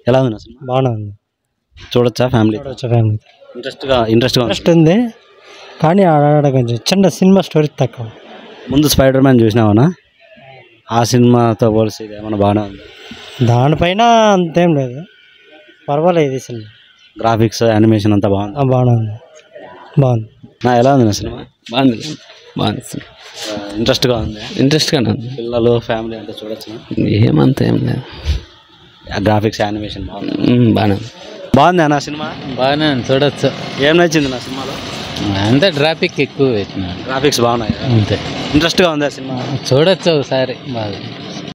ఎలా ఉంది నా సినిమా బాగానే ఉంది చూడొచ్చా ఫ్యామిలీ చూడొచ్చు ఫ్యామిలీ ఇంట్రెస్ట్గా ఇంట్రెస్ట్గా ఉంది ఇంట్రెస్ట్ ఉంది కానీ ఆడ కొంచెం చిన్న సినిమా స్టోరీ తక్కువ ముందు స్పైడర్ మ్యాన్ చూసినావనా ఆ సినిమాతో పోలిసి ఇది ఏమైనా బాగానే ఉంది దానిపైన అంతేం లేదు పర్వాలేదు ఈ సినిమా గ్రాఫిక్స్ యానిమేషన్ అంతా బాగుంది ఆ, బాగానే ఉంది బాగుంది నా ఎలా ఉంది నా సినిమా బాగుంది బాగుంది ఇంట్రెస్ట్గా ఉంది ఇంట్రెస్ట్గానే ఉంది పిల్లలు ఫ్యామిలీ అంతా చూడొచ్చు ఏమంత ఏం లేదు గ్రాఫిక్స్ యానిమేషన్ బాగుంది ఉమ్, బాగానే ఉంది బాగుంది నా సినిమా బాగానే ఉంది చూడొచ్చు ఏం నచ్చింది నా సినిమాలో అంతే ట్రాఫిక్ ఎక్కువ పెట్టినాడు గ్రాఫిక్స్ బాగున్నాయి అంతే ఇంట్రెస్ట్గా ఉంది ఆ సినిమా చూడొచ్చు ఒకసారి బాగా